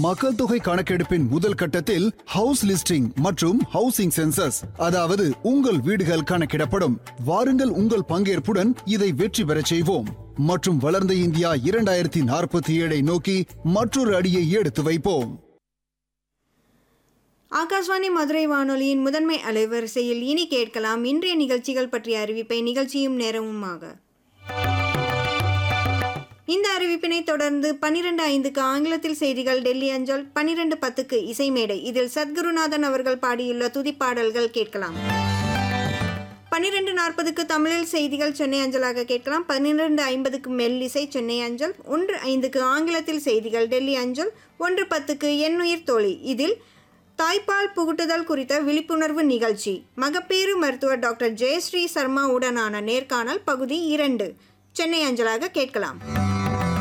மக்கள் தொகை கணக்கெடுப்பின் முதல் கட்டத்தில் ஹவுஸ் லிஸ்டிங் மற்றும் ஹவுசிங் சென்சஸ் அதாவது உங்கள் வீடுகள் கணக்கிடப்படும் வாருங்கள் உங்கள் பங்கேற்புடன் இதை வெற்றி பெறச் செய்வோம் மற்றும் வளர்ந்த இந்தியா இரண்டாயிரத்தி நாற்பத்தி ஏழை நோக்கி மற்றொரு அடியை எடுத்து வைப்போம் ஆகாஷ்வாணி மதுரை வானொலியின் முதன்மை அலைவரிசையில் இனி கேட்கலாம் இன்றைய நிகழ்ச்சிகள் பற்றிய அறிவிப்பை நிகழ்ச்சியும் நேரமுமாக இந்த அறிவிப்பினை தொடர்ந்து பன்னிரண்டு ஐந்துக்கு ஆங்கிலத்தில் செய்திகள் டெல்லி அஞ்சல் பன்னிரண்டு பத்துக்கு இசைமேடை இதில் சத்குருநாதன் அவர்கள் பாடியுள்ள துதிப்பாடல்கள் கேட்கலாம் பன்னிரெண்டு நாற்பதுக்கு தமிழில் செய்திகள் சென்னை அஞ்சலாக கேட்கலாம் பன்னிரெண்டு ஐம்பதுக்கு மெல்லிசை சென்னை அஞ்சல் ஒன்று ஐந்துக்கு ஆங்கிலத்தில் செய்திகள் டெல்லி அஞ்சல் ஒன்று பத்துக்கு எண்ணுயிர் தோழி இதில் தாய்ப்பால் புகுட்டுதல் குறித்த விழிப்புணர்வு நிகழ்ச்சி மகப்பேறு மருத்துவர் டாக்டர் ஜெயஸ்ரீ சர்மா உடனான நேர்காணல் பகுதி இரண்டு சென்னை அஞ்சலாக கேட்கலாம்